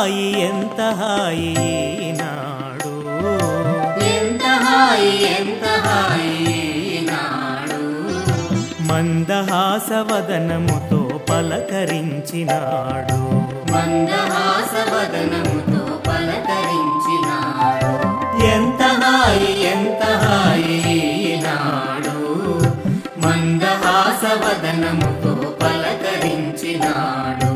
హాయి ఎంత హాయి ఈనాడు ఎంత హాయి ఎంత హాయి నాడు మందహాసవదనముతో పలకరించినాడు మందహాసవదనముతో పలకరించినాడు ఎంత హాయి ఎంత హాయి నాడు మందహాసవదనముతో పలకరించినాడు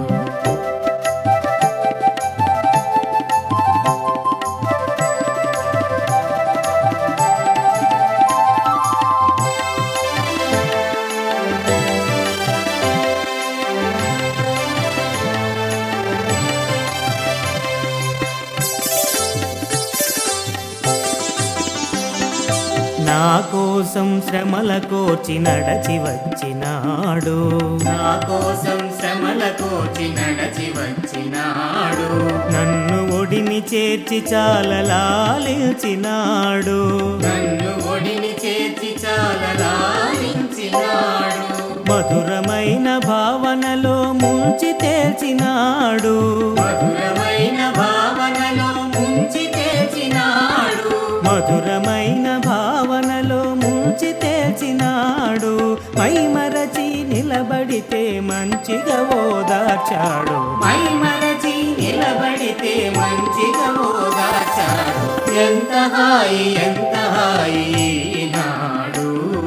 నా కోసం శ్రమల కోర్చి నడచి వచ్చినాడు నా కోసం శ్రమల కోచి నడచి వచ్చినాడు నన్ను ఒడిని చేర్చి చాలా లాలించినాడు నన్ను ఒడిని చేర్చి చాలా లాలించినాడు మధురమైన భావనలో ముంచి తేల్చినాడు మధురమైన భావనలో ముంచి తెచ్చినాడు మధురమైన భావనలో ముంచి తేల్చినాడు మైమరచి నిలబడితే మంచిగా ఓదార్చాడు మై మరచి నిలబడితే మంచిగా ఓదార్చాడు ఎంత హాయి ఎంత హాయి నాడు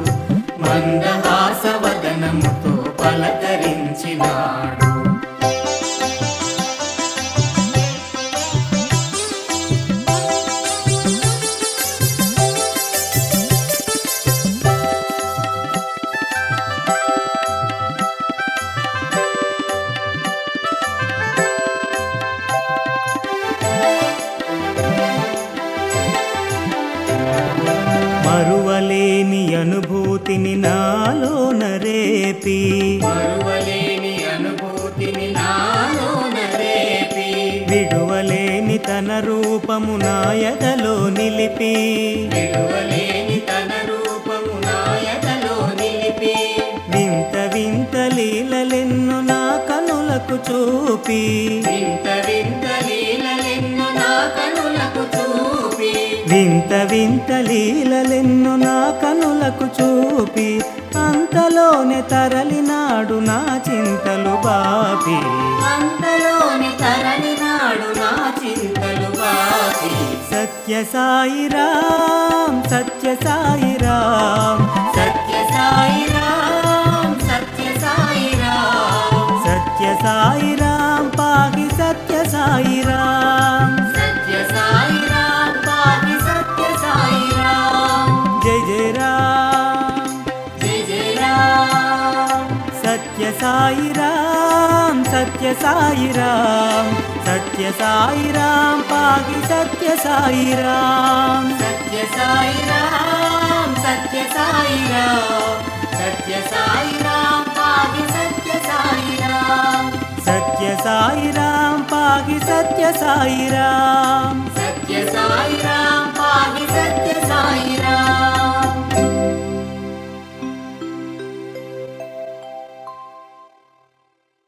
మందహాసవదనముతో పలకరించినాడు మరువలేని అనుభూతిని నాలోన రేపి మరువలేని అనుభూతిని నాలోన రేపి విడువలేని తన రూపము నాయదలో నిలిపి విడువలేని తన రూపము నాయకలో నిలిపి వింత వింత లీలలెన్ను నా కనులకు చూపి వింత వింత లీలలెన్ను నా కనులకు చూపి వింత వింత లీలలెన్ను నా కనులకు చూపి అంతలోనే తరలినాడు నా చింతలు బాపి అంతలోని తరలినాడు నా చింతలు బాపి సత్య సాయిరాం సత్య సాయిరాం సత్య సాయిరాం సత్య సాయిరాం సత్య సాయిరాం పాగి సత్య సాయిరాం సత్య సాయిరాం పాటి సత్య సాయిరాం జై జయ రామ్ జయ జయ రామ్ సత్య సాయిరాం సత్య సాయిరాం సత్య సాయిరాం పాగి సత్య సాయిరాం సత్య సాయిరాం సత్య సాయిరాం సత్య సాయిరాం పాగి సత్య సాయిరాం సత్య సాయిరాం పాగి సత్య సాయిరాం సత్య సాయిరాం పాగి సత్య